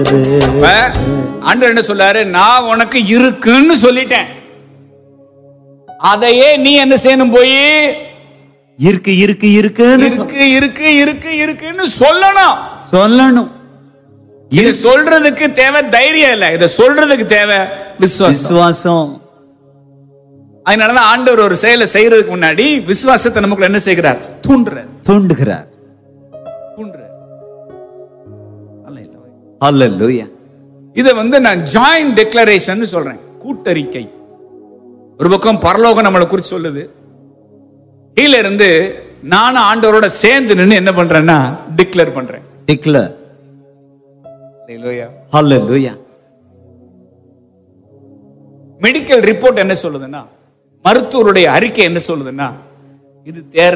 இப்ப ஆண்டவர் என்ன சொல்றாரு நான் உனக்கு இருக்குன்னு சொல்லிட்டேன் அதையே நீ என்ன செய்யணும் போய் இருக்கு இருக்கு இருக்குன்னு சொ- இருக்கு இருக்கு இருக்கு இருக்குன்னு சொல்லணும் சொல்லணும் இது சொல்றதுக்கு தேவை தைரியம் இல்ல இத சொல்றதுக்கு தேவை விசுவாசம் விசுவாசம் அதனாலதான் ஆண்டவர் ஒரு செயலை செய்யறதுக்கு முன்னாடி விசுவாசத்தை நமக்குள்ள என்ன செய்கிறார் தூண்டுறார் தூண்டுகிறார் தூண்டுறார் அல்லேலூயா. ஹalleluya இதை வந்து நான் ஜாயிண்ட் டெக்ளரேஷன் சொல்றேன் கூட்டறிக்கை ஒரு பக்கம் பரலோகம் நம்மளை குறித்து சொல்லுது கீழ இருந்து நானும் ஆண்டவரோட சேர்ந்து நின்னு என்ன பண்றேன்னா டிக்ளேர் பண்றேன் டிக்ளர் அல்லேலூயா. ஹalleluya மெடிக்கல் ரிப்போர்ட் என்ன சொல்லுதுன்னா மருத்துவருடைய அறிக்கை என்ன சொல்லுதுன்னா இது தேர